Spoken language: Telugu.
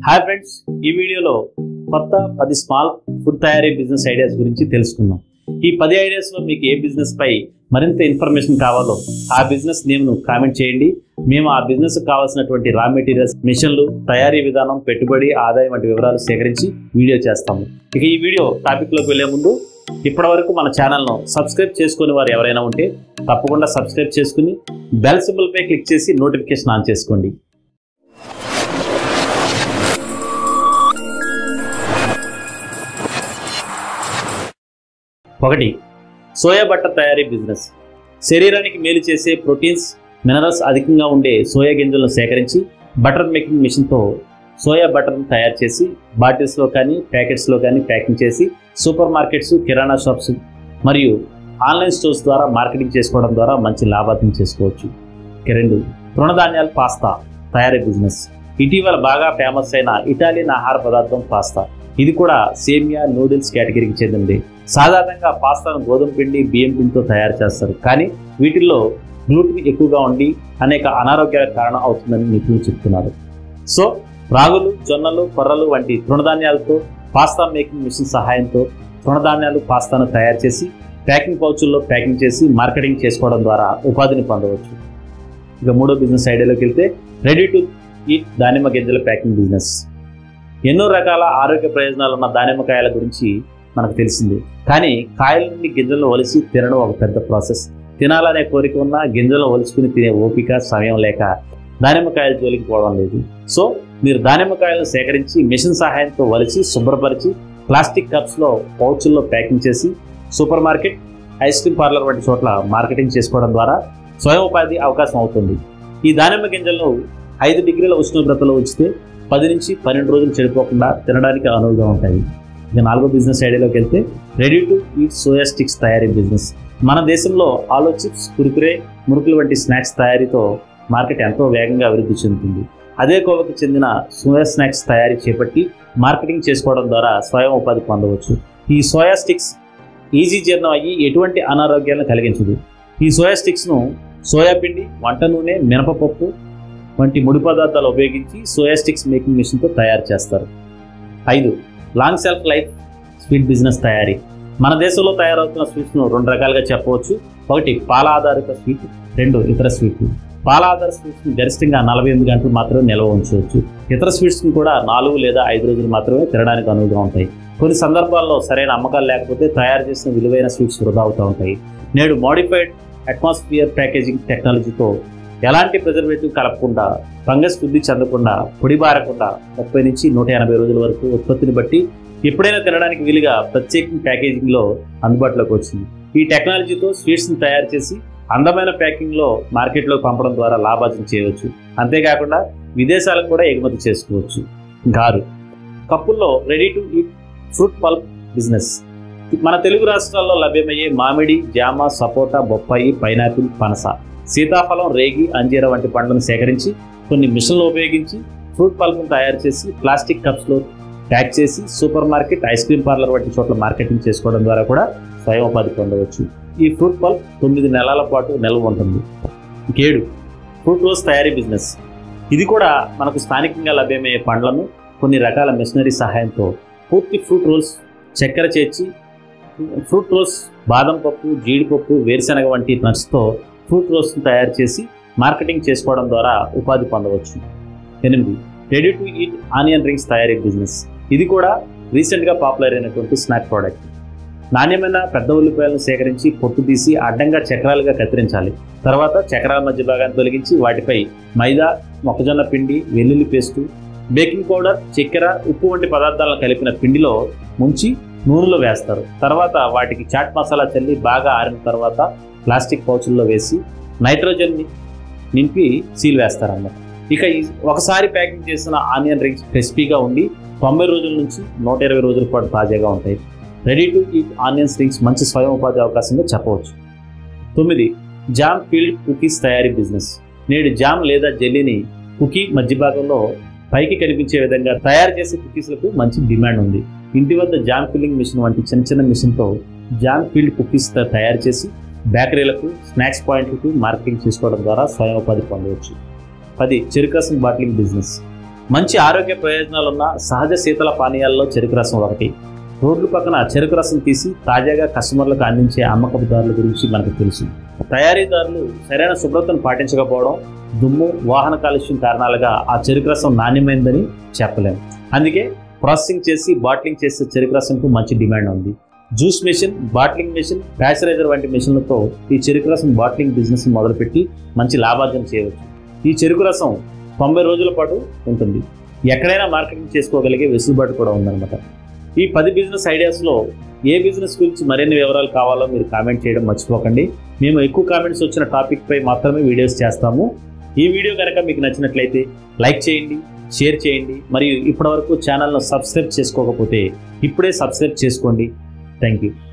హాయ్ ఫ్రెండ్స్ ఈ వీడియోలో కొత్త పది స్మాల్ ఫుడ్ తయారీ బిజినెస్ ఐడియాస్ గురించి తెలుసుకుందాం ఈ పది ఐడియాస్లో మీకు ఏ బిజినెస్ పై మరింత ఇన్ఫర్మేషన్ కావాలో ఆ బిజినెస్ నేమ్ను కామెంట్ చేయండి మేము ఆ బిజినెస్ కావాల్సినటువంటి రా మెటీరియల్స్ మిషన్లు తయారీ విధానం పెట్టుబడి ఆదాయం వంటి వివరాలు సేకరించి వీడియో చేస్తాము ఇక ఈ వీడియో టాపిక్లోకి వెళ్లే ముందు ఇప్పటివరకు మన ఛానల్ను సబ్స్క్రైబ్ చేసుకుని వారు ఎవరైనా ఉంటే తప్పకుండా సబ్స్క్రైబ్ చేసుకుని బెల్ సింబల్పై క్లిక్ చేసి నోటిఫికేషన్ ఆన్ చేసుకోండి ఒకటి సోయా బట్టర్ తయారీ బిజినెస్ శరీరానికి మేలు చేసే ప్రోటీన్స్ మినరల్స్ అధికంగా ఉండే సోయా గింజలను సేకరించి బటర్ మేకింగ్ మిషన్తో సోయా బటర్ను తయారు చేసి బాటిల్స్లో కానీ ప్యాకెట్స్లో కానీ ప్యాకింగ్ చేసి సూపర్ మార్కెట్స్ కిరాణా షాప్స్ మరియు ఆన్లైన్ స్టోర్స్ ద్వారా మార్కెటింగ్ చేసుకోవడం ద్వారా మంచి లాభార్థం చేసుకోవచ్చు ఇక రెండు తృణధాన్యాల పాస్తా తయారీ బిజినెస్ ఇటీవల బాగా ఫేమస్ అయిన ఇటాలియన్ ఆహార పదార్థం పాస్తా ఇది కూడా సేమియా నూడిల్స్ కేటగిరీకి చెందింది సాధారణంగా పాస్తాను గోధుమ పిండి బియ్యం పిండితో తయారు చేస్తారు కానీ వీటిల్లో గ్లూటిన్ ఎక్కువగా ఉండి అనేక అనారోగ్యాలకు కారణం అవుతుందని నిపుణులు చెప్తున్నారు సో రాగులు జొన్నలు కొర్రలు వంటి తృణధాన్యాలతో పాస్తా మేకింగ్ మిషన్ సహాయంతో తృణధాన్యాలు పాస్తాను తయారు చేసి ప్యాకింగ్ పౌచుల్లో ప్యాకింగ్ చేసి మార్కెటింగ్ చేసుకోవడం ద్వారా ఉపాధిని పొందవచ్చు ఇక మూడో బిజినెస్ ఐడియాలోకి వెళ్తే రెడీ టు ఈట్ దానిమ్మ గింజల ప్యాకింగ్ బిజినెస్ ఎన్నో రకాల ఆరోగ్య ప్రయోజనాలు ఉన్న దానిమ్మకాయల గురించి మనకు తెలిసింది కానీ కాయల నుండి గింజలను ఒలిసి తినడం ఒక పెద్ద ప్రాసెస్ తినాలనే కోరిక ఉన్న గింజలను ఒలుచుకుని తినే ఓపిక సమయం లేక దానిమ్మకాయల జోలికి పోవడం లేదు సో మీరు దానిమ్మకాయలను సేకరించి మిషన్ సహాయంతో వలిచి శుభ్రపరిచి ప్లాస్టిక్ కప్స్లో పౌచుల్లో ప్యాకింగ్ చేసి super market ice cream parlour వంటి చోట్ల మార్కెటింగ్ చేసుకోవడం ద్వారా స్వయం ఉపాధి అవకాశం అవుతుంది ఈ దానిమ్మ గింజలను ఐదు డిగ్రీల ఉష్ణోగ్రతలో ఉంచితే పది నుంచి పన్నెండు రోజులు చెడిపోకుండా తినడానికి అనువుగా ఉంటాయి ఇక నాలుగో బిజినెస్ ఐడియాలోకి వెళ్తే ready to eat soya sticks తయారీ బిజినెస్ మన దేశంలో ఆలో చిప్స్ కురుకురే మురుకులు వంటి స్నాక్స్ తయారీతో మార్కెట్ ఎంతో వేగంగా అభివృద్ధి చెందుతుంది అదే కోవకు చెందిన సోయా స్నాక్స్ తయారీ చేపట్టి మార్కెటింగ్ చేసుకోవడం ద్వారా స్వయం ఉపాధి పొందవచ్చు ఈ సోయా స్టిక్స్ ఈజీ జీర్ణం అయ్యి ఎటువంటి అనారోగ్యాలను కలిగించదు ఈ సోయా స్టిక్స్ను సోయా పిండి వంట నూనె మినపపప్పు వంటి ముడి పదార్థాలు ఉపయోగించి సోయా స్టిక్స్ మేకింగ్ మిషన్తో తయారు చేస్తారు ఐదు long shelf life sweet business తయారీ మన దేశంలో తయారవుతున్న స్వీట్స్ను రెండు రకాలుగా చెప్పవచ్చు ఒకటి పాల ఆధారిత స్వీట్ రెండు ఇతర స్వీట్లు పాల ఆధార స్వీట్స్ని గరిష్టంగా నలభై ఎనిమిది గంటలు మాత్రమే నిల్వ ఉంచవచ్చు ఇతర స్వీట్స్ని కూడా నాలుగు లేదా ఐదు రోజులు మాత్రమే తినడానికి అనువుగా ఉంటాయి కొన్ని సందర్భాల్లో సరైన అమ్మకాలు లేకపోతే తయారు చేసిన విలువైన స్వీట్స్ వృధా అవుతూ ఉంటాయి నేడు మోడిఫైడ్ అట్మాస్ఫియర్ ప్యాకేజింగ్ టెక్నాలజీతో ఎలాంటి ప్రిజర్వేటివ్ కలపకుండా ఫంగస్ వృద్ధి చెందకుండా పొడిబారకుండా ముప్పై నుంచి నూట ఎనభై రోజుల వరకు ఉత్పత్తిని బట్టి ఎప్పుడైనా తినడానికి వీలుగా ప్రత్యేక ప్యాకేజింగ్లో అందుబాటులోకి వచ్చింది ఈ టెక్నాలజీతో స్వీట్స్ని తయారు చేసి అందమైన ప్యాకింగ్లో మార్కెట్లో పంపడం ద్వారా లాభార్జన చేయవచ్చు అంతేకాకుండా విదేశాలకు కూడా ఎగుమతి చేసుకోవచ్చు గారు కప్పుల్లో ready to eat fruit pulp business మన తెలుగు రాష్ట్రాల్లో లభ్యమయ్యే మామిడి జామ సపోటా బొప్పాయి పైనాపిల్ పనస సీతాఫలం రేగి అంజీర వంటి పండ్లను సేకరించి కొన్ని మిషన్లు ఉపయోగించి ఫ్రూట్ పల్ప్ను తయారు చేసి ప్లాస్టిక్ కప్స్లో ప్యాక్ చేసి super market ice cream parlour వంటి చోట్ల మార్కెటింగ్ చేసుకోవడం ద్వారా కూడా స్వయం ఉపాధి పొందవచ్చు ఈ ఫ్రూట్ పల్ప్ తొమ్మిది నెలల పాటు నిల్వ ఉంటుంది ఇంకేడు ఫ్రూట్ రోజ్ తయారీ బిజినెస్ ఇది కూడా మనకు స్థానికంగా లభ్యమయ్యే పండ్లను కొన్ని రకాల మిషనరీ సహాయంతో పూర్తి ఫ్రూట్ రోల్స్ చక్కెర చేర్చి ఫ్రూట్ రోల్స్ బాదం పప్పు జీడిపప్పు వేరుశనగ వంటి నట్స్తో ఫ్రూట్ రోల్స్ను తయారు చేసి మార్కెటింగ్ చేసుకోవడం ద్వారా ఉపాధి పొందవచ్చు ఎనిమిది ready to eat onion rings తయారీ బిజినెస్ ఇది కూడా రీసెంట్గా పాపులర్ అయినటువంటి స్నాక్ ప్రోడక్ట్ నాణ్యమైన పెద్ద ఉల్లిపాయలను సేకరించి పొట్టు తీసి అడ్డంగా చక్రాలుగా కత్తిరించాలి తర్వాత చక్రాల మధ్య భాగాన్ని తొలగించి వాటిపై మైదా మొక్కజొన్న పిండి వెల్లుల్లి పేస్టు బేకింగ్ పౌడర్ చక్కెర ఉప్పు వంటి పదార్థాలను కలిపిన పిండిలో ముంచి నూనెలో వేస్తారు తర్వాత వాటికి చాట్ మసాలా చల్లి బాగా ఆరిన తర్వాత ప్లాస్టిక్ పౌచుల్లో వేసి నైట్రోజన్ నింపి సీల్ వేస్తారన్నమాట ఇక ఈ ఒకసారి ప్యాకింగ్ చేసిన ఆనియన్ రింగ్స్ క్రిస్పీగా ఉండి తొంభై రోజుల నుంచి నూట ఇరవై రోజుల పాటు తాజాగా ఉంటాయి ready to eat onions rings మంచి స్వయం ఉపాధి అవకాశంగా చెప్పవచ్చు తొమ్మిది జామ్ ఫీల్డ్ కుకీస్ తయారీ బిజినెస్ నేడు జామ్ లేదా జెల్లీని కుకీ మధ్య భాగంలో పైకి కనిపించే విధంగా తయారు చేసే కుకీస్లకు మంచి డిమాండ్ ఉంది ఇంటి వద్ద జామ్ ఫిల్లింగ్ మిషన్ వంటి చిన్న చిన్న మిషన్తో జామ్ ఫీల్డ్ కుకీస్ తయారు చేసి బేకరీలకు స్నాక్స్ పాయింట్లకు మార్కెటింగ్ చేసుకోవడం ద్వారా స్వయం ఉపాధి పొందవచ్చు పది చెరుకసం బాటిలింగ్ బిజినెస్ మంచి ఆరోగ్య ప్రయోజనాలు ఉన్న సహజ శీతల పానీయాల్లో చెరుకు రసం ఒకటి రోడ్ల పక్కన చెరుకు రసం తీసి తాజాగా కస్టమర్లకు అందించే అమ్మకపుదారుల గురించి మనకు తెలుసు తయారీదారులు సరైన శుభ్రతను పాటించకపోవడం దుమ్ము వాహన కాలుష్యం కారణాలుగా ఆ చెరుకు రసం నాణ్యమైందని చెప్పలేము అందుకే ప్రాసెసింగ్ చేసి బాట్లింగ్ చేసే చెరుకు రసంకు మంచి డిమాండ్ ఉంది juice machine bottling machine pasteuriser వంటి మెషిన్లతో ఈ చెరుకు రసం బాట్లింగ్ బిజినెస్ మొదలుపెట్టి మంచి లాభార్జన చేయవచ్చు ఈ చెరుకు రసం తొంభై రోజుల పాటు ఉంటుంది ఎక్కడైనా మార్కెటింగ్ చేసుకోగలిగే వెసులుబాటు కూడా ఉందన్నమాట ఈ పది బిజినెస్ ఐడియాస్లో ఏ బిజినెస్ గురించి మరిన్ని వివరాలు కావాలో మీరు కామెంట్ చేయడం మర్చిపోకండి మేము ఎక్కువ కామెంట్స్ వచ్చిన టాపిక్ పై మాత్రమే వీడియోస్ చేస్తాము ఈ వీడియో కనుక మీకు నచ్చినట్లయితే లైక్ చేయండి షేర్ చేయండి మరియు ఇప్పటివరకు ఛానల్ను సబ్స్క్రైబ్ చేసుకోకపోతే ఇప్పుడే సబ్స్క్రైబ్ చేసుకోండి థ్యాంక్ యూ